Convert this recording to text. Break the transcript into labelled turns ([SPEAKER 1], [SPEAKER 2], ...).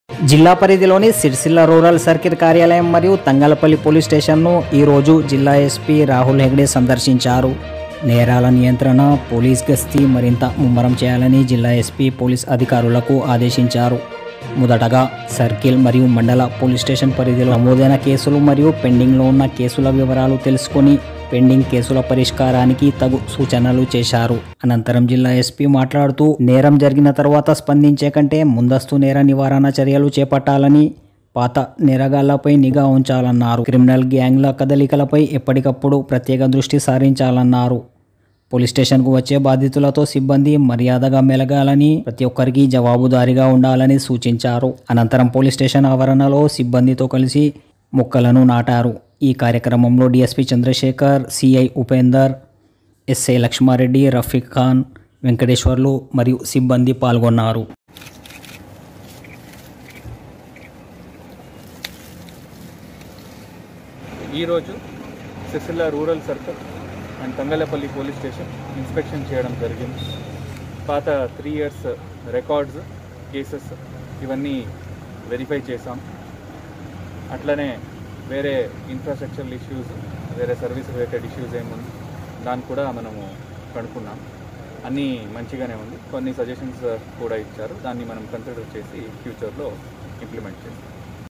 [SPEAKER 1] జిల్లా పరిధిలోని Sircilla rural circle కార్యాలయం మరియు తంగలపల్లి పోలీస్ స్టేషన్ను ఈరోజు జిల్లా ఎస్పీ రాహుల్ హెగ్డే సందర్శించారు నేరాల నియంత్రణ పోలీస్ గస్తీ మరింత ముమ్మరం చేయాలని జిల్లా ఎస్పీ పోలీస్ అధికారులకు ఆదేశించారు మొదటగా సర్కిల్ మరియు మండల పోలీస్ స్టేషన్ పరిధిలో నమోదైన కేసులు మరియు పెండింగ్లో ఉన్న కేసుల వివరాలు తెలుసుకొని పెండింగ్ కేసుల పరిష్కారానికి తగు సూచనలు చేశారు అనంతరం జిల్లా ఎస్పీ మాట్లాడుతూ నేరం జరిగిన తర్వాత స్పందించే కంటే ముందస్తు నేర నివారణ చర్యలు చేపట్టాలని పాత నేరగాళ్లపై నిఘా ఉంచాలన్నారు క్రిమినల్ గ్యాంగ్ల కదలికలపై ఎప్పటికప్పుడు ప్రత్యేక దృష్టి సారించాలన్నారు పోలీస్ స్టేషన్కు వచ్చే బాధితులతో సిబ్బంది మర్యాదగా మెలగాలని ప్రతి ఒక్కరికి జవాబుదారీగా ఉండాలని సూచించారు అనంతరం పోలీస్ స్టేషన్ ఆవరణలో సిబ్బందితో కలిసి మొక్కలను నాటారు ఈ కార్యక్రమంలో DSP Chandrasekhar CI Upender SI Lakshmareddy Rafiq Khan Venkateswarlu మరియు సిబ్బంది పాల్గొన్నారు
[SPEAKER 2] ఈరోజు Sircilla rural circle and Thangallapalli police station inspection చేయడం జరిగింది పాత త్రీ ఇయర్స్ రికార్డ్స్ కేసెస్ ఇవన్నీ వెరిఫై చేసాం అట్లనే వేరే ఇన్ఫ్రాస్ట్రక్చరల్ ఇష్యూస్ వేరే సర్వీస్ రిలేటెడ్ ఇష్యూస్ ఏముంది దాన్ని కూడా మనము కనుక్కున్నాం అన్నీ మంచిగానే ఉంది కొన్ని సజెషన్స్ కూడా ఇచ్చారు దాన్ని మనం కన్సిడర్ చేసి ఫ్యూచర్లో ఇంప్లిమెంట్ చేస్తాం